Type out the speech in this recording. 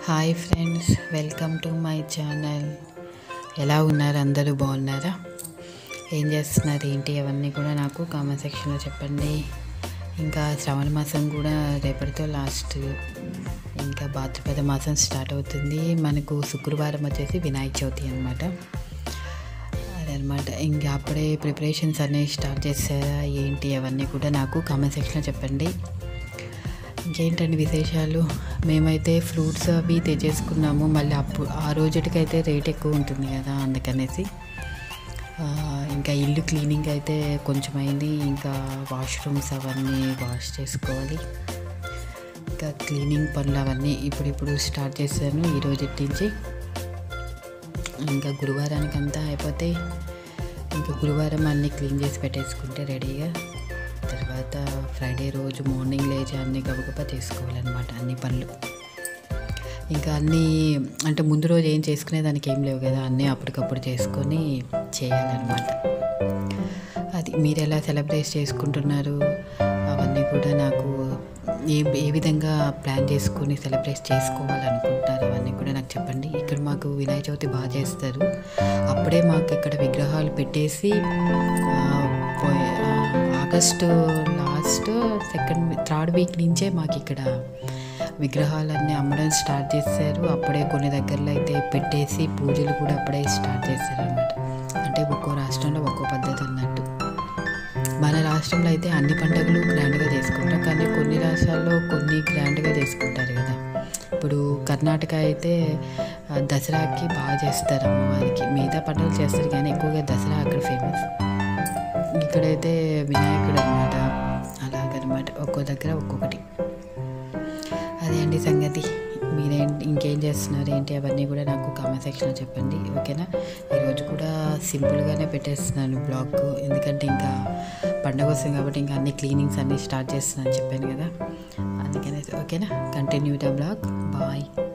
hi friends welcome to my channel ఎలా ఉన్నారు అందరూ బాగున్నారా ఏం చేస్తున్నారు ఏంటి అవన్నీ కూడా నాకు కామెంట్ సెక్షన్లో చెప్పండి ఇంకా శ్రావణ మాసం కూడా రేపటితో లాస్ట్ ఇంకా భాద్రపద మాసం స్టార్ట్ అవుతుంది మనకు శుక్రవారం వచ్చేసి వినాయక చవితి అనమాట అదనమాట ఇంకా అప్పుడే ప్రిపరేషన్స్ అనేవి స్టార్ట్ చేస్తారా ఏంటి అవన్నీ కూడా నాకు కామెంట్ సెక్షన్లో చెప్పండి ఇంకేంటండి విశేషాలు మేమైతే ఫ్రూట్స్ అవి తెచ్చేసుకున్నాము మళ్ళీ అప్పుడు ఆ రోజుటికైతే రేట్ ఎక్కువ ఉంటుంది కదా అందుకనేసి ఆ, ఇంకా ఇల్లు క్లీనింగ్ అయితే కొంచెం అయింది ఇంకా వాష్రూమ్స్ అవన్నీ వాష్ చేసుకోవాలి ఇంకా క్లీనింగ్ పనులు అవన్నీ ఇప్పుడిప్పుడు స్టార్ట్ చేశాను ఈ రోజు నుంచి ఇంకా గురువారానికి అంతా అయిపోతే ఇంకా గురువారం అన్నీ క్లీన్ చేసి పెట్టేసుకుంటే రెడీగా తర్వాత ఫ్రైడే రోజు మార్నింగ్ లేచి అన్నీ గబగబా చేసుకోవాలన్నమాట అన్ని పనులు ఇంకా అన్నీ అంటే ముందు రోజు ఏం చేసుకునే దానికి ఏం లేవు కదా అన్నీ అప్పటికప్పుడు చేసుకొని చేయాలన్నమాట అది మీరు ఎలా సెలబ్రేట్ చేసుకుంటున్నారు అవన్నీ కూడా నాకు ఏ ఏ విధంగా ప్లాన్ చేసుకొని సెలబ్రేట్ చేసుకోవాలనుకుంటున్నారు అవన్నీ కూడా నాకు చెప్పండి ఇక్కడ మాకు వినాయక చవితి బాగా చేస్తారు అప్పుడే మాకు ఇక్కడ విగ్రహాలు పెట్టేసి ఆ, పోయే ఆ, August last second third week నుంచే మాకు ఇక్కడ విగ్రహాలన్నీ అమ్మడం స్టార్ట్ చేశారు అప్పుడే కొన్ని దగ్గరలో అయితే పెట్టేసి పూజలు కూడా అప్పుడే స్టార్ట్ చేశారు అనమాట అంటే ఒక్కో రాష్ట్రంలో ఒక్కో పద్ధతి అన్నట్టు మన రాష్ట్రంలో అయితే అన్ని పండుగలు గ్రాండ్గా చేసుకుంటాం కానీ కొన్ని రాష్ట్రాల్లో కొన్ని గ్రాండ్గా చేసుకుంటారు కదా ఇప్పుడు కర్ణాటక అయితే ఆ, దసరాకి బాగా చేస్తారు అమ్మవారికి మిగతా పండుగలు చేస్తారు కానీ ఎక్కువగా దసరా అక్కడ ఫేమస్ ఇక్కడైతే వినాయకుడు అనమాట అలాగనమాట ఒక్కో దగ్గర ఒక్కొక్కటి అదే అండి సంగతి మీరేంటి ఇంకేం చేస్తున్నారు ఏంటి అవన్నీ కూడా నాకు కామెంట్ సెక్షన్లో చెప్పండి ఓకేనా ఈరోజు కూడా సింపుల్గానే పెట్టేస్తున్నాను బ్లాగ్ ఎందుకంటే ఇంకా పండగ వస్తుంది కాబట్టి ఇంకా అన్ని క్లీనింగ్స్ అన్నీ స్టార్ట్ చేస్తున్నాను చెప్పాను కదా అందుకనే ఓకేనా కంటిన్యూ ద బ్లాగ్ బాయ్